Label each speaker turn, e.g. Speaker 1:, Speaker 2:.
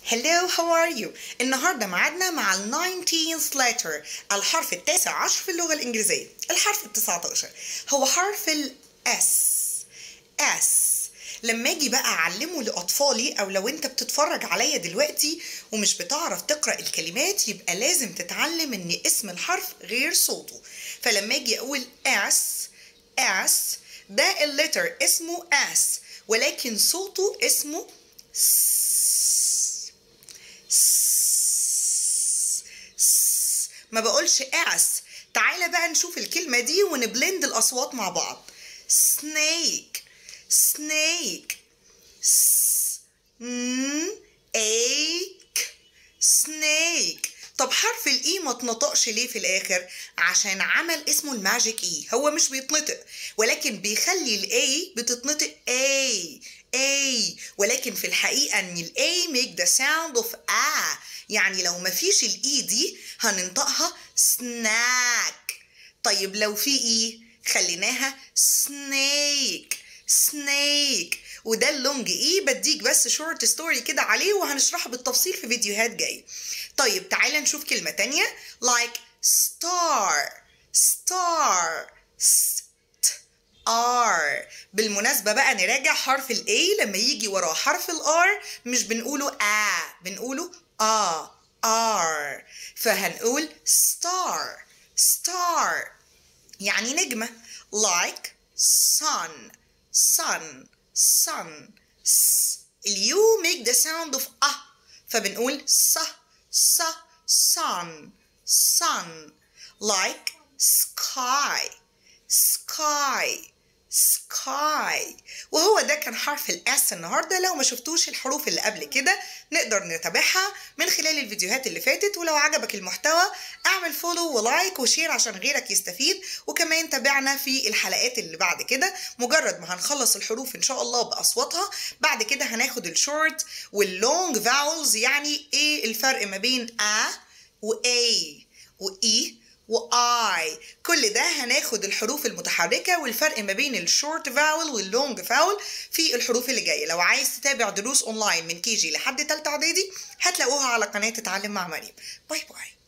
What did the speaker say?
Speaker 1: Hello, how are you? النهارده معادنا مع ال 19th letter الحرف التاسع عشر في اللغة الإنجليزية الحرف ال 19 هو حرف ال S S لما اجي بقى اعلمه لاطفالي او لو انت بتتفرج عليا دلوقتي ومش بتعرف تقرا الكلمات يبقى لازم تتعلم ان اسم الحرف غير صوته فلما اجي اقول اس اس ده اللتر اسمه اس ولكن صوته اسمه س س س ما بقولش اس تعالى بقى نشوف الكلمة دي ونبلند الأصوات مع بعض snake snake snake snake طب حرف الاي ما اتنطقش ليه في الاخر عشان عمل اسمه الماجيك اي هو مش بيتنطق ولكن بيخلي الاي بتتنطق اي اي ولكن في الحقيقه ان الاي make the sound of a يعني لو ما فيش الاي دي هننطقها سناك طيب لو في اي خليناها سنيك سنيك وده اللونج اي بديك بس شورت ستوري كده عليه وهنشرحه بالتفصيل في فيديوهات جايه طيب تعالى نشوف كلمة تانية like star star R بالمناسبة بقى نراجع حرف ال A لما يجي وراه حرف ال R مش بنقوله A بنقوله A R فهنقول star star يعني نجمة like sun sun sun s اليو make the sound of a فبنقول ص ص sun sun like sky sky sky وهو ده كان حرف الاس النهارده لو ما شفتوش الحروف اللي قبل كده نقدر نتابعها من خلال الفيديوهات اللي فاتت ولو عجبك المحتوى اعمل فولو ولايك وشير عشان غيرك يستفيد وكمان تابعنا في الحلقات اللي بعد كده مجرد ما هنخلص الحروف ان شاء الله باصواتها بعد كده هناخد الشورت واللونج فاولز يعني ايه الفرق ما بين ا و a و e واي كل ده هناخد الحروف المتحركة والفرق ما بين الشورت فاول واللونج فاول في الحروف اللي جاية لو عايز تتابع دروس اونلاين من كي جي لحد تالتة اعدادي هتلاقوها على قناة اتعلم مع مريم باي باي